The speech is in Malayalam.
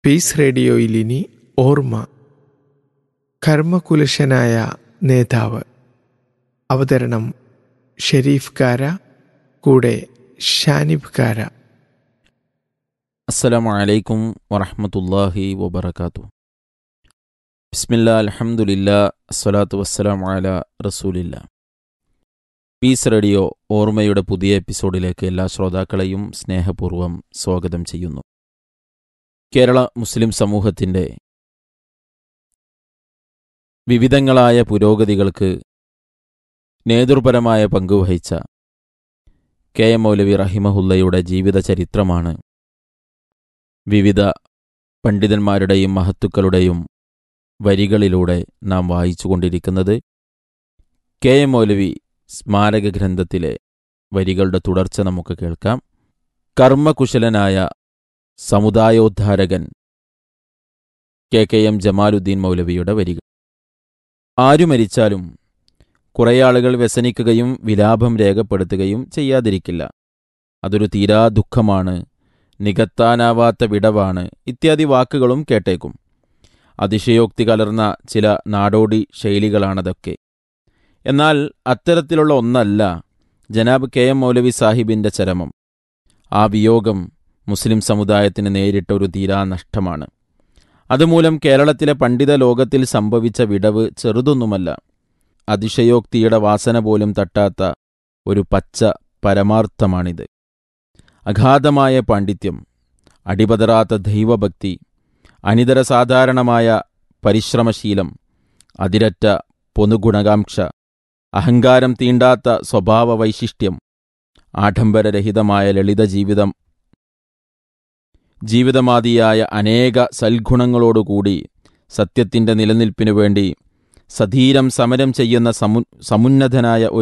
പീസ് റേഡിയോയിൽ ഇനി ഓർമ്മ കർമ്മകുലശനായ നേതാവ് അവതരണം ഷെരീഫ് കാര കൂടെ ഷാനിബ് കാര അസ്സലാമു അലൈക്കും വറഹ്മത്തുള്ളാഹി വബറകാതുഹു ബിസ്മില്ലാ അൽഹംദുലില്ലാ അസ്സലാത്തു വസ്സലാമു അലാ റസൂലില്ല പീസ് റേഡിയോ ഓർമ്മയുടെ പുതിയ എപ്പിസോഡിലേക്ക് എല്ലാ ശ്രോതാക്കളെയും സ്നേഹപൂർവ്വം സ്വാഗതം ചെയ്യുന്നു കേരള മുസ്ലിം സമൂഹത്തിൻ്റെ വിവിധങ്ങളായ പുരോഗതികൾക്ക് നേതൃപരമായ പങ്കുവഹിച്ച കെ എം മൗലവി റഹിമഹുല്ലയുടെ ജീവിത ചരിത്രമാണ് വിവിധ പണ്ഡിതന്മാരുടെയും മഹത്തുക്കളുടെയും വരികളിലൂടെ നാം വായിച്ചുകൊണ്ടിരിക്കുന്നത് കെ എം മൗലവി സ്മാരക ഗ്രന്ഥത്തിലെ വരികളുടെ തുടർച്ച നമുക്ക് കേൾക്കാം കർമ്മകുശലനായ സമുദായോദ്ധാരകൻ കെ കെ എം ജമാലുദ്ദീൻ മൗലവിയുടെ വരികൾ ആരു മരിച്ചാലും കുറേ ആളുകൾ വ്യസനിക്കുകയും വിലാപം രേഖപ്പെടുത്തുകയും ചെയ്യാതിരിക്കില്ല അതൊരു തീരാ ദുഃഖമാണ് നികത്താനാവാത്ത വിടവാണ് ഇത്യാദി വാക്കുകളും കേട്ടേക്കും അതിശയോക്തി കലർന്ന ചില നാടോടി ശൈലികളാണതൊക്കെ എന്നാൽ അത്തരത്തിലുള്ള ഒന്നല്ല ജനാബ് കെ എം മൗലവി സാഹിബിന്റെ ചരമം ആ വിയോഗം മുസ്ലിം സമുദായത്തിന് നേരിട്ട ഒരു തീരാ നഷ്ടമാണ് അതുമൂലം കേരളത്തിലെ പണ്ഡിത ലോകത്തിൽ സംഭവിച്ച വിടവ് ചെറുതൊന്നുമല്ല അതിശയോക്തിയുടെ വാസന പോലും തട്ടാത്ത ഒരു പച്ച പരമാർത്ഥമാണിത് അഗാധമായ പാണ്ഡിത്യം അടിപതറാത്ത ദൈവഭക്തി അനിതര സാധാരണമായ പരിശ്രമശീലം അതിരറ്റ പൊതുഗുണകാംക്ഷ അഹങ്കാരം തീണ്ടാത്ത സ്വഭാവ വൈശിഷ്ട്യം ആഡംബരരഹിതമായ ലളിത ജീവിതം ജീവിതമാതിയായ അനേക സൽഗുണങ്ങളോടുകൂടി സത്യത്തിന്റെ നിലനിൽപ്പിനു വേണ്ടി സധീരം സമരം ചെയ്യുന്ന സമു സമുന്നതനായ ഒരു